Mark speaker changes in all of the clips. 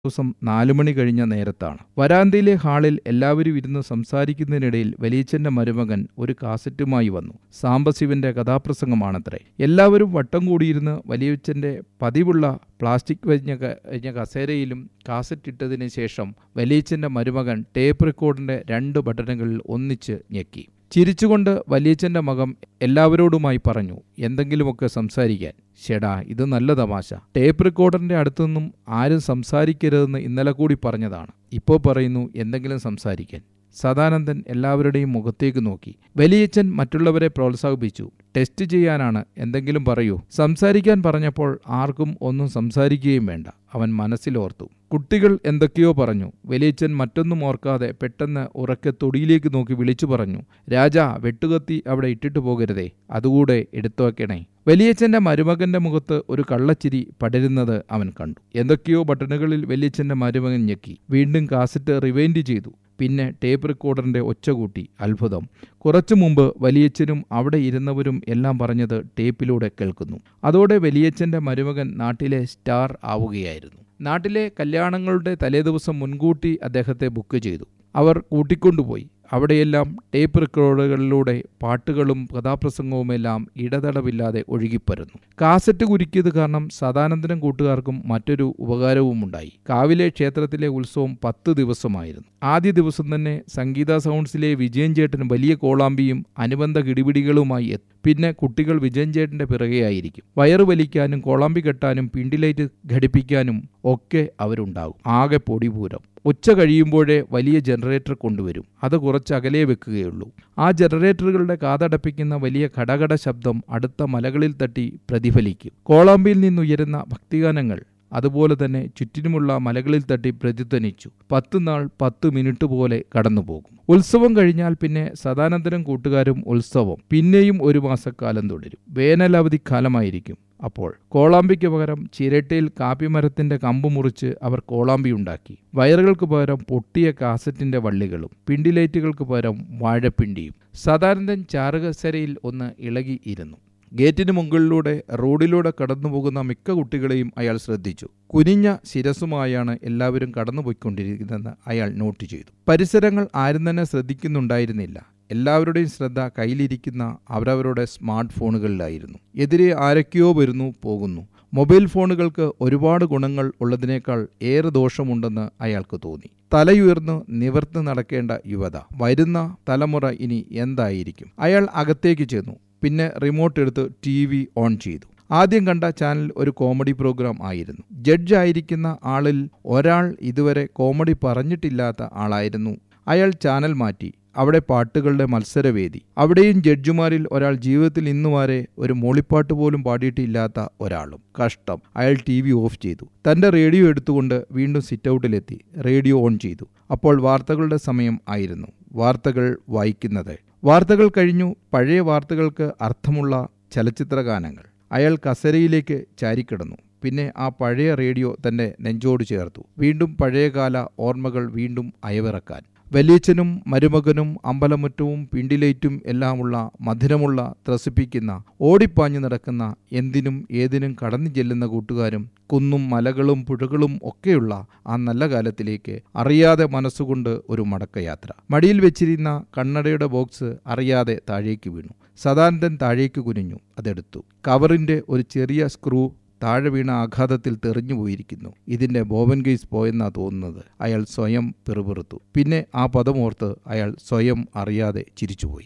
Speaker 1: ദിവസം നാലു മണി കഴിഞ്ഞ നേരത്താണ് വരാന്തയിലെ ഹാളിൽ എല്ലാവരും ഇരുന്ന് സംസാരിക്കുന്നതിനിടയിൽ വലിയച്ഛന്റെ മരുമകൻ ഒരു കാസറ്റുമായി വന്നു സാംബശിവന്റെ കഥാപ്രസംഗമാണത്രേ എല്ലാവരും വട്ടം കൂടിയിരുന്ന് വലിയച്ഛന്റെ പതിവുള്ള പ്ലാസ്റ്റിക് വരിഞ്ഞ ക- വരിഞ്ഞ കസേരയിലും കാസറ്റ് ഇട്ടതിന് ശേഷം വലിയച്ഛന്റെ മരുമകൻ ടേപ്പ് റെക്കോർഡിന്റെ രണ്ട് ബട്ടണുകളിൽ ഒന്നിച്ച് ഞെക്കി ചിരിച്ചുകൊണ്ട് വലിയച്ഛന്റെ മകം എല്ലാവരോടുമായി പറഞ്ഞു എന്തെങ്കിലുമൊക്കെ സംസാരിക്കാൻ ഷെടാ ഇത് നല്ല തമാശ ടേപ്പ് റെക്കോർഡറിന്റെ അടുത്തുനിന്നും ആരും സംസാരിക്കരുതെന്ന് ഇന്നലെ കൂടി പറഞ്ഞതാണ് ഇപ്പോൾ പറയുന്നു എന്തെങ്കിലും സംസാരിക്കാൻ സദാനന്ദൻ എല്ലാവരുടെയും മുഖത്തേക്ക് നോക്കി വലിയച്ഛൻ മറ്റുള്ളവരെ പ്രോത്സാഹിപ്പിച്ചു ടെസ്റ്റ് ചെയ്യാനാണ് എന്തെങ്കിലും പറയൂ സംസാരിക്കാൻ പറഞ്ഞപ്പോൾ ആർക്കും ഒന്നും സംസാരിക്കുകയും വേണ്ട അവൻ മനസ്സിലോർത്തു കുട്ടികൾ എന്തൊക്കെയോ പറഞ്ഞു വലിയച്ഛൻ മറ്റൊന്നും ഓർക്കാതെ പെട്ടെന്ന് ഉറക്കെ തൊടിയിലേക്ക് നോക്കി വിളിച്ചു പറഞ്ഞു രാജാ വെട്ടുകത്തി അവിടെ ഇട്ടിട്ട് പോകരുതേ അതുകൂടെ എടുത്തു വെക്കണേ വലിയച്ഛന്റെ മരുമകന്റെ മുഖത്ത് ഒരു കള്ളച്ചിരി പടരുന്നത് അവൻ കണ്ടു എന്തൊക്കെയോ ബട്ടണുകളിൽ വലിയച്ഛന്റെ മരുമകൻ ഞെക്കി വീണ്ടും കാസറ്റ് റിവൈൻഡ് ചെയ്തു പിന്നെ ടേപ്പ് റെക്കോർഡറിന്റെ ഒച്ച കൂട്ടി അത്ഭുതം കുറച്ചു മുമ്പ് വലിയച്ഛനും അവിടെ ഇരുന്നവരും എല്ലാം പറഞ്ഞത് ടേപ്പിലൂടെ കേൾക്കുന്നു അതോടെ വലിയച്ഛന്റെ മരുമകൻ നാട്ടിലെ സ്റ്റാർ ആവുകയായിരുന്നു നാട്ടിലെ കല്യാണങ്ങളുടെ തലേദിവസം മുൻകൂട്ടി അദ്ദേഹത്തെ ബുക്ക് ചെയ്തു അവർ കൂട്ടിക്കൊണ്ടുപോയി അവിടെയെല്ലാം ടേപ്പ് റെക്കോർഡുകളിലൂടെ പാട്ടുകളും കഥാപ്രസംഗവുമെല്ലാം ഇടതടവില്ലാതെ ഒഴുകിപ്പരുന്നു കാസറ്റ് കുരുക്കിയത് കാരണം സദാനന്ദനും കൂട്ടുകാർക്കും മറ്റൊരു ഉപകാരവുമുണ്ടായി കാവിലെ ക്ഷേത്രത്തിലെ ഉത്സവം പത്ത് ദിവസമായിരുന്നു ആദ്യ ദിവസം തന്നെ സംഗീത സൗണ്ട്സിലെ വിജയൻ ചേട്ടൻ വലിയ കോളാമ്പിയും അനുബന്ധ കിടിപിടികളുമായി എത്തും പിന്നെ കുട്ടികൾ വിജയൻ ചേട്ടന്റെ പിറകെയായിരിക്കും വയറു വലിക്കാനും കോളാമ്പി കെട്ടാനും പിണ്ടിലൈറ്റ് ഘടിപ്പിക്കാനും ഒക്കെ അവരുണ്ടാകും ആകെ പൊടിപൂരം ഉച്ച കഴിയുമ്പോഴേ വലിയ ജനറേറ്റർ കൊണ്ടുവരും അത് കുറച്ച് അകലേ വെക്കുകയുള്ളൂ ആ ജനറേറ്ററുകളുടെ കാതടപ്പിക്കുന്ന വലിയ ഘടഘട ശബ്ദം അടുത്ത മലകളിൽ തട്ടി പ്രതിഫലിക്കും കോളാമ്പിയിൽ നിന്നുയരുന്ന ഭക്തിഗാനങ്ങൾ അതുപോലെ തന്നെ ചുറ്റിനുമുള്ള മലകളിൽ തട്ടി പ്രതിധ്വനിച്ചു പത്ത് നാൾ പത്ത് മിനിറ്റ് പോലെ കടന്നുപോകും ഉത്സവം കഴിഞ്ഞാൽ പിന്നെ സദാനന്ദനും കൂട്ടുകാരും ഉത്സവം പിന്നെയും ഒരു മാസക്കാലം തുടരും വേനലവധിക്കാലമായിരിക്കും അപ്പോൾ കോളാമ്പിക്ക് പകരം ചിരട്ടയിൽ കാപ്പിമരത്തിന്റെ കമ്പ് മുറിച്ച് അവർ കോളാമ്പി ഉണ്ടാക്കി വയറുകൾക്ക് പകരം പൊട്ടിയ കാസറ്റിന്റെ വള്ളികളും പിണ്ടിലൈറ്റുകൾക്ക് പകരം വാഴപ്പിണ്ടിയും സദാനന്ദൻ ചാറുകസരയിൽ ഒന്ന് ഇളകി ഇരുന്നു ഗേറ്റിന് മുകളിലൂടെ റോഡിലൂടെ കടന്നുപോകുന്ന മിക്ക കുട്ടികളെയും അയാൾ ശ്രദ്ധിച്ചു കുനിഞ്ഞ ശിരസുമായാണ് എല്ലാവരും കടന്നുപോയിക്കൊണ്ടിരിക്കുന്നതെന്ന് അയാൾ നോട്ട് ചെയ്തു പരിസരങ്ങൾ ആരും തന്നെ ശ്രദ്ധിക്കുന്നുണ്ടായിരുന്നില്ല എല്ലാവരുടെയും ശ്രദ്ധ കയ്യിലിരിക്കുന്ന അവരവരുടെ സ്മാർട്ട് ഫോണുകളിലായിരുന്നു എതിരെ ആരൊക്കെയോ വരുന്നു പോകുന്നു മൊബൈൽ ഫോണുകൾക്ക് ഒരുപാട് ഗുണങ്ങൾ ഉള്ളതിനേക്കാൾ ഏറെ ദോഷമുണ്ടെന്ന് അയാൾക്ക് തോന്നി തലയുയർന്ന് നിവർന്ന് നടക്കേണ്ട യുവത വരുന്ന തലമുറ ഇനി എന്തായിരിക്കും അയാൾ അകത്തേക്ക് ചെന്നു പിന്നെ റിമോട്ട് എടുത്ത് ടി വി ഓൺ ചെയ്തു ആദ്യം കണ്ട ചാനൽ ഒരു കോമഡി പ്രോഗ്രാം ആയിരുന്നു ജഡ്ജ് ആയിരിക്കുന്ന ആളിൽ ഒരാൾ ഇതുവരെ കോമഡി പറഞ്ഞിട്ടില്ലാത്ത ആളായിരുന്നു അയാൾ ചാനൽ മാറ്റി അവിടെ പാട്ടുകളുടെ മത്സരവേദി അവിടെയും ജഡ്ജിമാരിൽ ഒരാൾ ജീവിതത്തിൽ ഇന്നു വരെ ഒരു മൂളിപ്പാട്ട് പോലും പാടിയിട്ടില്ലാത്ത ഒരാളും കഷ്ടം അയാൾ ടി വി ഓഫ് ചെയ്തു തന്റെ റേഡിയോ എടുത്തുകൊണ്ട് വീണ്ടും സിറ്റൗട്ടിലെത്തി റേഡിയോ ഓൺ ചെയ്തു അപ്പോൾ വാർത്തകളുടെ സമയം ആയിരുന്നു വാർത്തകൾ വായിക്കുന്നത് വാർത്തകൾ കഴിഞ്ഞു പഴയ വാർത്തകൾക്ക് അർത്ഥമുള്ള ചലച്ചിത്ര ഗാനങ്ങൾ അയാൾ കസരയിലേക്ക് ചാരിക്കിടന്നു പിന്നെ ആ പഴയ റേഡിയോ തന്റെ നെഞ്ചോട് ചേർത്തു വീണ്ടും പഴയകാല ഓർമ്മകൾ വീണ്ടും അയവിറക്കാൻ വലിയച്ഛനും മരുമകനും അമ്പലമുറ്റവും പിണ്ടിലേറ്റും എല്ലാമുള്ള മധുരമുള്ള ത്രസിപ്പിക്കുന്ന ഓടിപ്പാഞ്ഞു നടക്കുന്ന എന്തിനും ഏതിനും കടന്നു ചെല്ലുന്ന കൂട്ടുകാരും കുന്നും മലകളും പുഴകളും ഒക്കെയുള്ള ആ നല്ല കാലത്തിലേക്ക് അറിയാതെ മനസ്സുകൊണ്ട് ഒരു മടക്കയാത്ര മടിയിൽ വെച്ചിരുന്ന കണ്ണടയുടെ ബോക്സ് അറിയാതെ താഴേക്ക് വീണു സദാനന്ദൻ താഴേക്ക് കുനിഞ്ഞു അതെടുത്തു കവറിന്റെ ഒരു ചെറിയ സ്ക്രൂ താഴെ വീണ ആഘാതത്തിൽ തെറിഞ്ഞു പോയിരിക്കുന്നു ഇതിന്റെ ബോബൻ കേസ് പോയെന്നാ തോന്നുന്നത് അയാൾ സ്വയം പിറുപിറുത്തു പിന്നെ ആ പദമോർത്ത് അയാൾ സ്വയം അറിയാതെ ചിരിച്ചുപോയി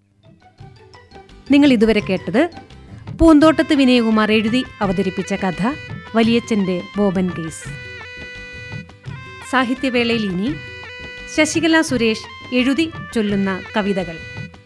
Speaker 2: നിങ്ങൾ ഇതുവരെ കേട്ടത് പൂന്തോട്ടത്ത് വിനയകുമാർ എഴുതി അവതരിപ്പിച്ച കഥ വലിയച്ഛൻ്റെ ബോബൻ കേസ് സാഹിത്യവേളയിൽ ഇനി ശശികല സുരേഷ് എഴുതി ചൊല്ലുന്ന കവിതകൾ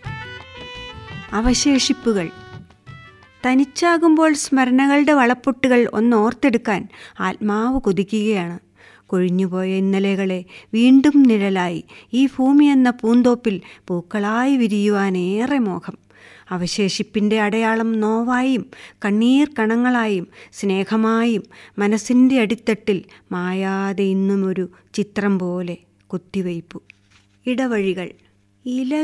Speaker 3: അവശേഷിപ്പുകൾ തനിച്ചാകുമ്പോൾ സ്മരണകളുടെ വളപ്പൊട്ടുകൾ ഒന്നോർത്തെടുക്കാൻ ആത്മാവ് കൊതിക്കുകയാണ് കൊഴിഞ്ഞുപോയ ഇന്നലെകളെ വീണ്ടും നിഴലായി ഈ ഭൂമി എന്ന പൂന്തോപ്പിൽ പൂക്കളായി വിരിയുവാനേറെ മോഹം അവശേഷിപ്പിൻ്റെ അടയാളം നോവായും കണ്ണീർ കണങ്ങളായും സ്നേഹമായും മനസ്സിൻ്റെ അടിത്തട്ടിൽ മായാതെ ഇന്നും ഒരു ചിത്രം പോലെ കുത്തിവയ്പു ഇടവഴികൾ ഇല